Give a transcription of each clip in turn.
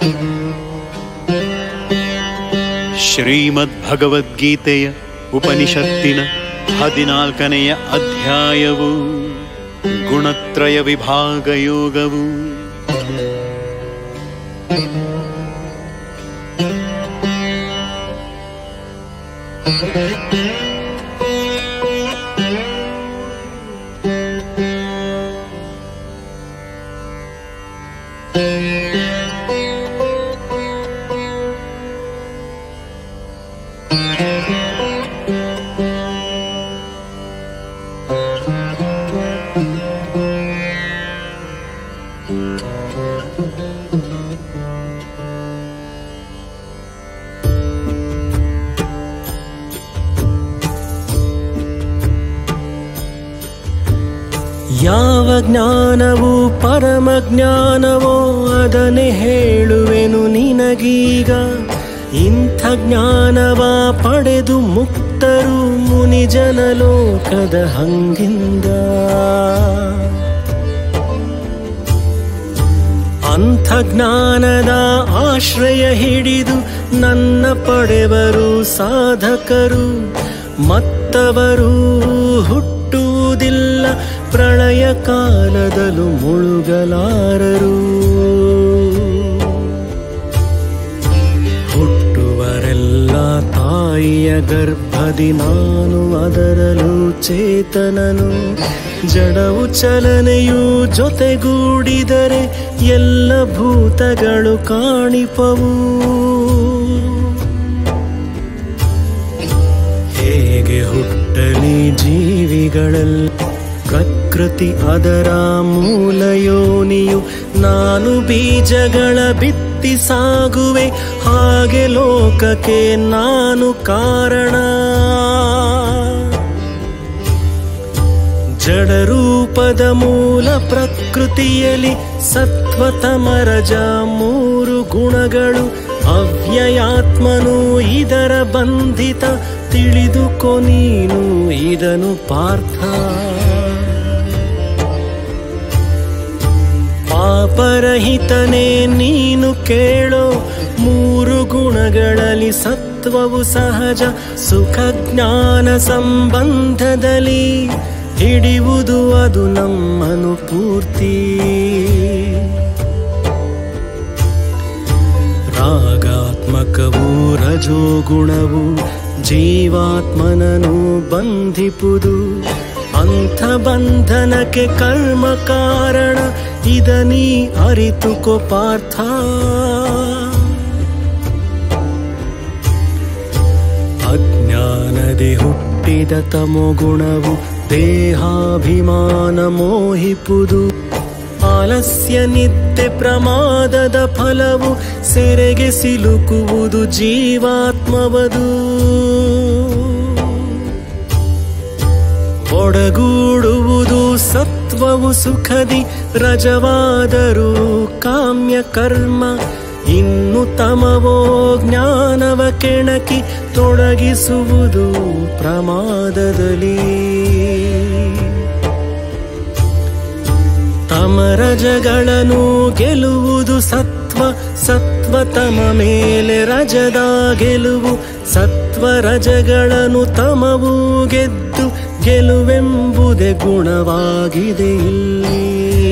ಶ್ರೀಮದ್ ಭಗವದ್ಗೀತೆಯ ಉಪನಿಷತ್ತಿನ ಹದಿನಾಲ್ಕನೆಯ ಅಧ್ಯಾಯವು ಗುಣತ್ರಯ ವಿಭಾಗ ಯೋಗವು ಯಾವ ಜ್ಞಾನವು ಪರಮ ಜ್ಞಾನವೋ ಅದನ್ನೇ ಹೇಳುವೆನು ನಿನಗೀಗ ಇಂಥ ಜ್ಞಾನವ ಪಡೆದು ಮುಕ್ತರು ಮುನಿಜನ ಲೋಕದ ಹಂಗಿಂದ ಅಂಥ ಜ್ಞಾನದ ಆಶ್ರಯ ಹಿಡಿದು ನನ್ನ ಪಡೆವರು ಸಾಧಕರು ಮತ್ತವರು ಹುಟ್ಟುವುದಿಲ್ಲ ಪ್ರಳಯ ಕಾಲದಲ್ಲೂ ಮುಳುಗಲಾರರು ಹುಟ್ಟುವರೆಲ್ಲ ತಾಯಿಯ ಗರ್ಭದಿ ನಾನು ಅದರಲ್ಲೂ ಚೇತನನು ಜಡವು ಚಲನೆಯು ಜೊತೆಗೂಡಿದರೆ ಎಲ್ಲ ಭೂತಗಳು ಕಾಣಿಪವು ಹೇಗೆ ಹುಟ್ಟಲಿ ಜೀವಿಗಳಲ್ಲಿ ಪ್ರಕೃತಿ ಅದರ ಮೂಲ ಯೋನಿಯು ನಾನು ಬೀಜಗಳ ಬಿತ್ತಿ ಸಾಗುವೆ ಹಾಗೆ ಲೋಕಕ್ಕೆ ನಾನು ಕಾರಣ ಜಡರೂಪದ ಮೂಲ ಪ್ರಕೃತಿಯಲ್ಲಿ ಸತ್ವತಮರಜ ಮೂರು ಗುಣಗಳು ಅವ್ಯಯಾತ್ಮನು ಇದರ ಬಂಧಿತ ತಿಳಿದುಕೊ ನೀನು ಇದನು ಪಾರ್ಥ ಪಾಪರಹಿತನೇ ನೀನು ಕೇಳೋ ಮೂರು ಗುಣಗಳಲ್ಲಿ ಸತ್ವವು ಸಹಜ ಸುಖ ಜ್ಞಾನ ಸಂಬಂಧದಲ್ಲಿ ಹಿಡಿಯುವುದು ಅದು ನಮ್ಮನು ಪೂರ್ತಿ ರಾಗಾತ್ಮಕವು ರಜೋಗುಣವು ಜೀವಾತ್ಮನನು ಬಂಧಿಪುದು ಅಂಥ ಬಂಧನಕ್ಕೆ ಕರ್ಮ ಕಾರಣ ಇದನೀ ಅರಿತುಕೋ ಪಾರ್ಥ ಅಜ್ಞಾನದೆ ಹುಟ್ಟಿದ ತಮೋಗುಣವು ದೇಹಾಭಿಮಾನ ಮೋಹಿಪುದು ಆಲಸ್ಯ ನಿತ್ಯ ಪ್ರಮಾದದ ಫಲವು ಸೆರೆಗೆ ಸಿಲುಕುವುದು ಜೀವಾತ್ಮವದು ಒಡಗೂಡುವುದು ಸತ್ವವು ಸುಖದಿ ರಜವಾದರೂ ಕಾಮ್ಯ ಕರ್ಮ ಇನ್ನು ತಮವೋ ಜ್ಞಾನವ ಕೆಣಕಿ ತೊಡಗಿಸುವುದು ಪ್ರಮಾದದಲ್ಲಿ ತಮರಜಗಳನ್ನು ಗೆಲುವುದು ಸತ್ವ ಸತ್ವ ತಮ ಮೇಲೆ ರಜದ ಗೆಲುವು ಸತ್ವ ರಜಗಳನ್ನು ತಮವು ಗೆದ್ದು ಗೆಲುವೆಂಬುದೇ ಗುಣವಾಗಿದೆ ಇಲ್ಲಿ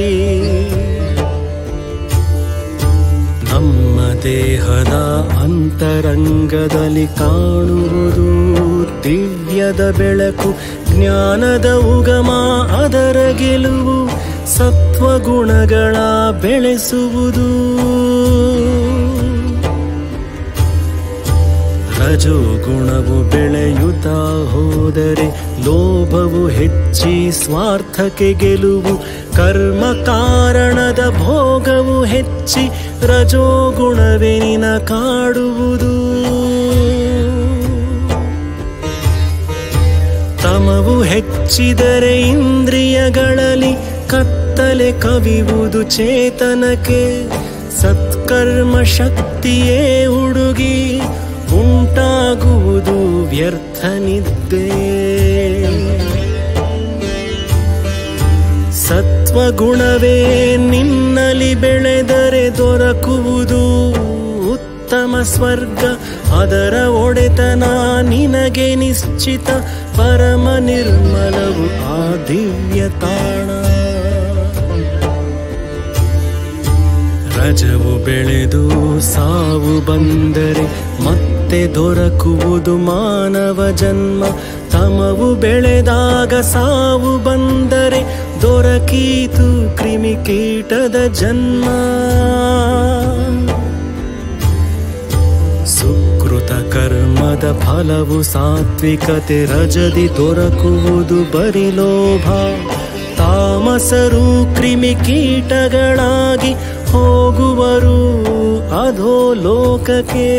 ನಮ್ಮ ದೇಹದ ಅಂತರಂಗದಲ್ಲಿ ಕಾಣುವುದು ದಿವ್ಯದ ಬೆಳಕು ಜ್ಞಾನದ ಉಗಮ ಅದರ ಗೆಲುವು ಸತ್ವಗುಣಗಳ ಬೆಳೆಸುವುದು ರಜೋಗುಣವು ಬೆಳೆಯುತ್ತಾ ಹೋದರೆ ಲೋಭವು ಹೆಚ್ಚಿ ಸ್ವಾರ್ಥಕ್ಕೆ ಗೆಲುವು ಕರ್ಮ ಕಾರಣದ ಭೋಗವು ಹೆಚ್ಚಿ ರಜೋಗುಣವೇ ನಿನ ಕಾಡುವುದು ತಮವು ಹೆಚ್ಚಿದರೆ ಇಂದ್ರಿಯಗಳಲ್ಲಿ ಕತ್ತಲೆ ಕವಿಯುವುದು ಚೇತನಕ್ಕೆ ಸತ್ಕರ್ಮ ಶಕ್ತಿಯೇ ಹುಡುಗಿ ಉಂಟಾಗುವುದು ವ್ಯರ್ಥ ನಿದ್ದೆ ಸತ್ವಗುಣವೇ ನಿನ್ನಲಿ ಬೆಳೆದರೆ ದೊರಕುವುದು ಉತ್ತಮ ಸ್ವರ್ಗ ಅದರ ಒಡೆತನ ನಿನಗೆ ನಿಶ್ಚಿತ ಪರಮ ನಿರ್ಮಲವು ಆ ದಿವ್ಯ ತಾಣ ರಜವು ಬೆಳೆದು ಸಾವು ಬಂದರೆ ಮತ್ತೆ ದೊರಕುವುದು ಮಾನವ ಜನ್ಮ ತಮವು ಬೆಳೆದಾಗ ಸಾವು ಬಂದರೆ ದೊರಕೀತು ಕ್ರಿಮಿಕೀಟದ ಜನ್ಮ ಸುಕೃತ ಕರ್ಮದ ಫಲವು ಸಾತ್ವಿಕತೆ ರಜದಿ ದೊರಕುವುದು ಬರಿ ಲೋಭ ತಾಮಸರು ಕ್ರಿಮಿಕೀಟಗಳಾಗಿ ಹೋಗುವರು ಅಧೋ ಲೋಕಕ್ಕೆ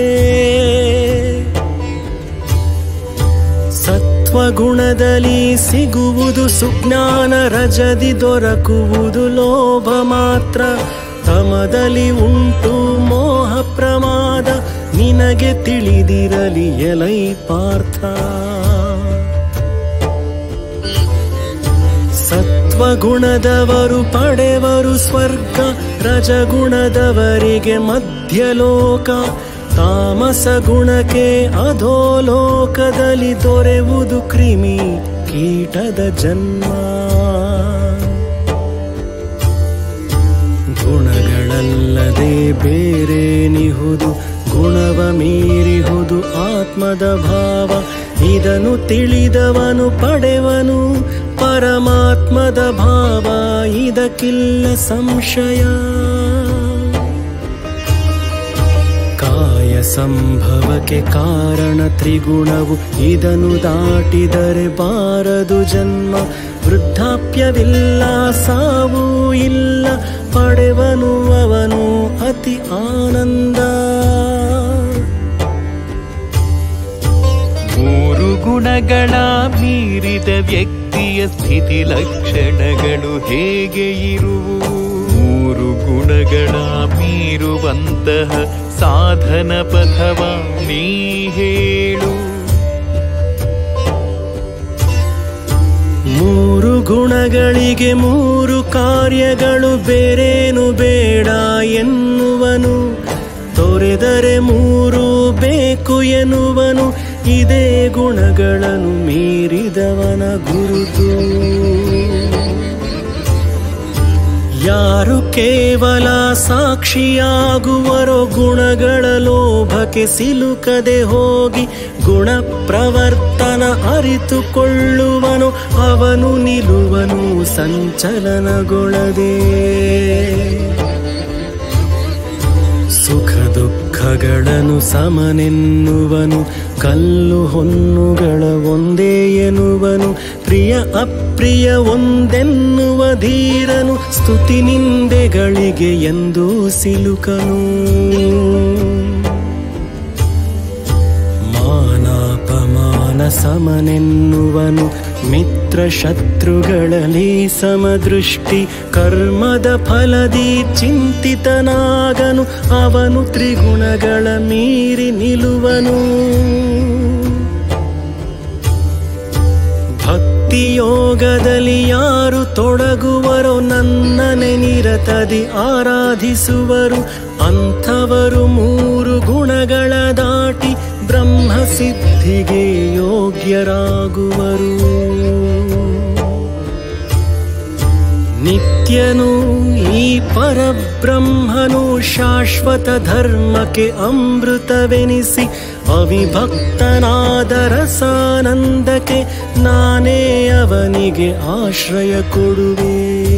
ಸತ್ವಗುಣದಲ್ಲಿ ಸಿಗುವುದು ಸುಜ್ಞಾನ ರಜದಿ ದೊರಕುವುದು ಲೋಭ ಮಾತ್ರ ತಮದಲ್ಲಿ ಉಂಟು ಮೋಹ ಪ್ರಮಾದ ನಿನಗೆ ತಿಳಿದಿರಲಿ ಎಲೈ ಪಾರ್ಥ ಸತ್ವಗುಣದವರು ಪಡೆವರು ಸ್ವರ್ಗ ರಜಗುಣದವರಿಗೆ ಮಧ್ಯಲೋಕ ತಾಮಸ ಗುಣಕ್ಕೆ ಅಧೋಲೋಕದಲ್ಲಿ ದೊರೆವುದು ಕ್ರಿಮಿ ಕೀಟದ ಜನ್ಮ ಗುಣಗಳಲ್ಲದೆ ಬೇರೆ ನಿಹುದು ಗುಣವ ಮೀರಿಹುದು ಆತ್ಮದ ಭಾವ ಇದನ್ನು ತಿಳಿದವನು ಪಡೆವನು ಪರಮಾತ್ಮದ ಭಾವ ಇದಕ್ಕಿಲ್ಲ ಸಂಶಯ ಕಾಯ ಸಂಭವಕ್ಕೆ ಕಾರಣ ತ್ರಿಗುಣವು ಇದನ್ನು ದಾಟಿದರೆ ಬಾರದು ಜನ್ಮ ವೃದ್ಧಾಪ್ಯವಿಲ್ಲ ಸಾವು ಇಲ್ಲ ಪಡೆವನು ಅವನು ಅತಿ ಆನಂದ ಮೂರು ಗುಣಗಳ ಮೀರಿದ ವ್ಯಕ್ತಿಯ ಸ್ಥಿತಿ ಲಕ್ಷಣಗಳು ಹೇಗೆ ಇರುವು ಮೂರು ಗುಣಗಳ ಮೀರುವಂತಹ ಸಾಧನ ಪಥವ ನೀ ಹೇಳು ಮೂರು ಗುಣಗಳಿಗೆ ಮೂರು ಕಾರ್ಯಗಳು ಬೇರೇನು ಬೇಡ ಎನ್ನುವನು ತೊರೆದರೆ ಮೂರು ಬೇಕು ಎನ್ನುವನು ಇದೇ ಗುಣಗಳನ್ನು ಮೀರಿದವನ ಗುರುತು ಯಾರು ಕೇವಲ ಸಾಕ್ಷಿಯಾಗುವರೋ ಗುಣಗಳ ಲೋಭಕ್ಕೆ ಸಿಲುಕದೆ ಹೋಗಿ ಗುಣ ಪ್ರವರ್ತನ ಅರಿತುಕೊಳ್ಳುವನು ಅವನು ನಿಲುವನು ಸಂಚಲನಗೊಳ್ಳದೆ ಸುಖ ದುಃಖಗಳನ್ನು ಸಮನೆನ್ನುವನು ಕಲ್ಲು ಹೊನ್ನುಗಳ ಒಂದೇ ಎನ್ನುವನು ಪ್ರಿಯ ಅಪ್ರಿಯ ಒಂದೆನ್ನುವ ಧೀರನು ಸ್ತುತಿ ನಿಂದೆಗಳಿಗೆ ಎಂದೂ ಸಿಲುಕನು ಮಾನಾಪಮಾನ ಸಮನೆನ್ನುವನು ಮಿತ್ರ ಶತ್ರುಗಳಲ್ಲಿ ಸಮದೃಷ್ಟಿ ಕರ್ಮದ ಫಲದಿ ಚಿಂತಿತನಾಗನು ಅವನು ತ್ರಿಗುಣಗಳ ಮೀರಿ ನಿಲುವನು ಭಕ್ತಿಯೋಗದಲ್ಲಿ ಯಾರು ತೊಡಗುವರೋ ನನ್ನನೆ ನಿರತದಿ ಆರಾಧಿಸುವರು ಅಂಥವರು ಮೂರು ಗುಣಗಳ ದಾಟಿ ಬ್ರಹ್ಮ ಸಿದ್ಧಿಗೆ ಯೋಗ್ಯರಾಗುವರು ನಿತ್ಯನು ಈ ಪರಬ್ರಹ್ಮನು ಶಾಶ್ವತ ಧರ್ಮಕ್ಕೆ ಅಮೃತವೆನಿಸಿ ಅವಿಭಕ್ತನಾದ ರಸಾನಂದಕ್ಕೆ ನಾನೇ ಅವನಿಗೆ ಆಶ್ರಯ ಕೊಡುವೆ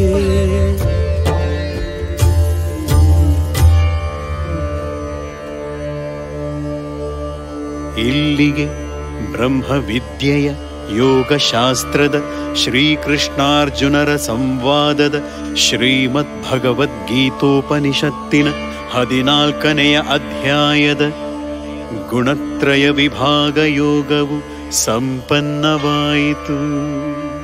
ಇಲ್ಲಿಗೆ ಬ್ರಹ್ಮವಿದ್ಯೆಯ ಯೋಗಶಾಸ್ತ್ರದ ಶ್ರೀಕೃಷ್ಣಾರ್ಜುನರ ಸಂವಾದದ ಶ್ರೀಮದ್ ಭಗವದ್ಗೀತೋಪನಿಷತ್ತಿನ ಹದಿನಾಲ್ಕನೆಯ ಅಧ್ಯಾಯದ ಗುಣತ್ರಯ ವಿಭಾಗ ಯೋಗವು ಸಂಪನ್ನವಾಯಿತು